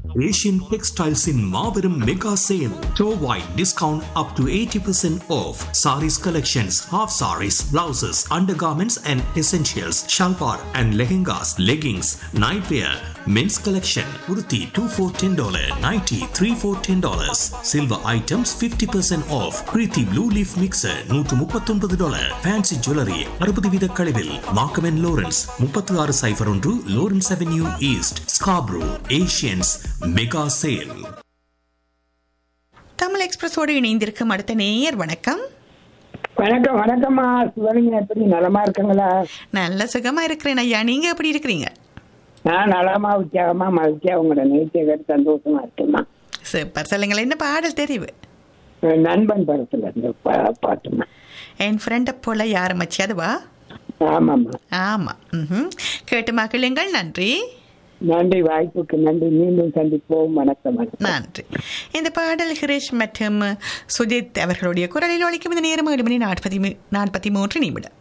Asian டெக்ஸ்டைல்ஸின் மாபெரும் mega sale டோ வைட் discount up to eighty percent off sarees collections half sarees blouses under garments and essentials salwar and lehengas leggings night wear men's collection உருத்தி two four ten dollar ninety three four ten dollars silver items fifty percent off Preethi blue leaf mixer நூற்று முப்பத்தொன்பது dollar fancy jewellery அறுபது வீத கழிவில் மார்க்கமென் Lawrence முப்பத்தி ஆறு cipher ஒன்று Lawrence avenue east Scarborough Asians mega sale Tamil எக்ஸ்பிரஸோடு இணைந்திருக்கும் அடுத்த நேயர் வணக்கம் வணக்கம் வணக்கம்மா சிவலிங்க எப்படி நலமா இருக்குங்களா நல்ல சுகமா இருக்கிறேன் ஐயா நீங்க எப்படி இருக்கிறீங்க நான் நலமா உற்சாகமா மகிழ்ச்சியா உங்களோட நேர்த்தியை கேட்டு சந்தோஷமா இருக்கேம்மா சூப்பர் சொல்லுங்கள் என்ன பாடல் தெரிவு நண்பன் படத்துல இருந்து பா- பாட்டுமா என் ஃப்ரெண்டை போல யார் மச்சி அதுவா ஆமாம்மா ஆமா ம் கேட்டு மகிழுங்கள் நன்றி நன்றி வாய்ப்புக்கு நன்றி மீண்டும் சந்திப்போம் வணக்கம் வணக்கம் நன்றி இந்த பாடல் ஹிரேஷ் மற்றும் சுஜித் அவர்களுடைய குரலில் ஒழிக்கும் இந்த நேரம் ஏழு மணி நாற்பத்தி மூ- நாற்பத்தி மூன்று நிமிடம்